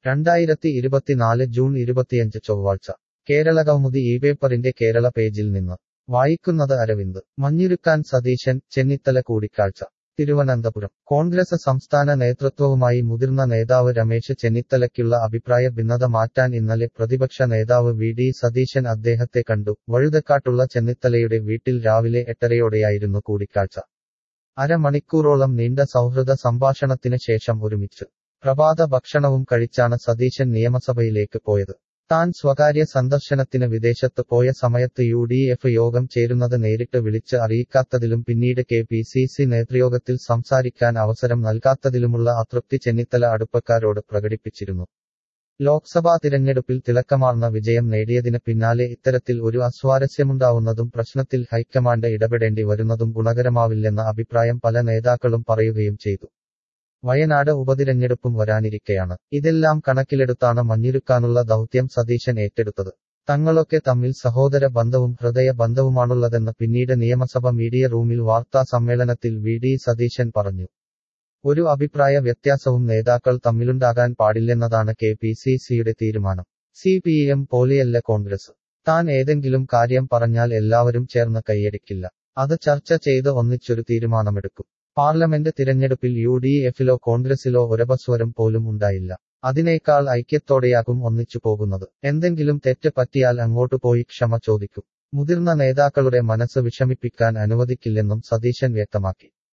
രണ്ടായിരത്തി ഇരുപത്തിനാല് ജൂൺ ഇരുപത്തിയഞ്ച് ചൊവ്വാഴ്ച കേരള കൗമുദി ഈ പേപ്പറിന്റെ കേരള പേജിൽ നിന്ന് വായിക്കുന്നത് അരവിന്ദ് മഞ്ഞിരുക്കാൻ സതീശൻ ചെന്നിത്തല കൂടിക്കാഴ്ച തിരുവനന്തപുരം കോൺഗ്രസ് സംസ്ഥാന നേതൃത്വവുമായി മുതിർന്ന നേതാവ് രമേശ് ചെന്നിത്തലയ്ക്കുള്ള അഭിപ്രായ ഭിന്നത മാറ്റാൻ ഇന്നലെ പ്രതിപക്ഷ നേതാവ് വി ഡി സതീശൻ അദ്ദേഹത്തെ കണ്ടു വഴുതക്കാട്ടുള്ള ചെന്നിത്തലയുടെ വീട്ടിൽ രാവിലെ എട്ടരയോടെയായിരുന്നു കൂടിക്കാഴ്ച അരമണിക്കൂറോളം നീണ്ട സൗഹൃദ സംഭാഷണത്തിന് ശേഷം ഒരുമിച്ച് പ്രഭാത ഭക്ഷണവും കഴിച്ചാണ് സതീശൻ നിയമസഭയിലേക്ക് പോയത് താൻ സ്വകാര്യ സന്ദർശനത്തിന് വിദേശത്ത് പോയ സമയത്ത് യു ഡി എഫ് യോഗം ചേരുന്നത് നേരിട്ട് വിളിച്ച് അറിയിക്കാത്തതിലും പിന്നീട് കെ പി സി സി നേതൃയോഗത്തിൽ സംസാരിക്കാൻ അവസരം നൽകാത്തതിലുമുള്ള അതൃപ്തി ചെന്നിത്തല അടുപ്പക്കാരോട് പ്രകടിപ്പിച്ചിരുന്നു ലോക്സഭാ തിരഞ്ഞെടുപ്പിൽ തിളക്കമാർന്ന വിജയം നേടിയതിന് പിന്നാലെ ഇത്തരത്തിൽ ഒരു അസ്വാരസ്യമുണ്ടാവുന്നതും പ്രശ്നത്തിൽ ഹൈക്കമാൻഡ് ഇടപെടേണ്ടി വരുന്നതും ഗുണകരമാവില്ലെന്ന അഭിപ്രായം പല നേതാക്കളും പറയുകയും ചെയ്തു വയനാട് ഉപതിരഞ്ഞെടുപ്പും വരാനിരിക്കെയാണ് ഇതെല്ലാം കണക്കിലെടുത്താണ് മഞ്ഞിരുക്കാനുള്ള ദൗത്യം സതീശൻ ഏറ്റെടുത്തത് തങ്ങളൊക്കെ തമ്മിൽ സഹോദര ബന്ധവും ഹൃദയ ബന്ധവുമാണുള്ളതെന്ന് പിന്നീട് നിയമസഭ മീഡിയ റൂമിൽ വാർത്താ സമ്മേളനത്തിൽ വി ഡി സതീശൻ പറഞ്ഞു ഒരു അഭിപ്രായ വ്യത്യാസവും നേതാക്കൾ തമ്മിലുണ്ടാകാൻ പാടില്ലെന്നതാണ് കെ പി സി സിയുടെ തീരുമാനം സി പി എം പോലെയല്ല കോൺഗ്രസ് താൻ ഏതെങ്കിലും കാര്യം പറഞ്ഞാൽ എല്ലാവരും ചേർന്ന് കൈയടിക്കില്ല അത് ചർച്ച ചെയ്ത് ഒന്നിച്ചൊരു തീരുമാനമെടുക്കും പാർലമെന്റ് തിരഞ്ഞെടുപ്പിൽ യു ഡി എഫിലോ കോൺഗ്രസിലോ ഒരപസ്വരം പോലും ഉണ്ടായില്ല അതിനേക്കാൾ ഐക്യത്തോടെയാകും ഒന്നിച്ചു പോകുന്നത് എന്തെങ്കിലും തെറ്റ് പറ്റിയാൽ അങ്ങോട്ടു പോയി ക്ഷമ ചോദിക്കും മുതിർന്ന നേതാക്കളുടെ മനസ്സ് വിഷമിപ്പിക്കാൻ അനുവദിക്കില്ലെന്നും സതീശൻ വ്യക്തമാക്കി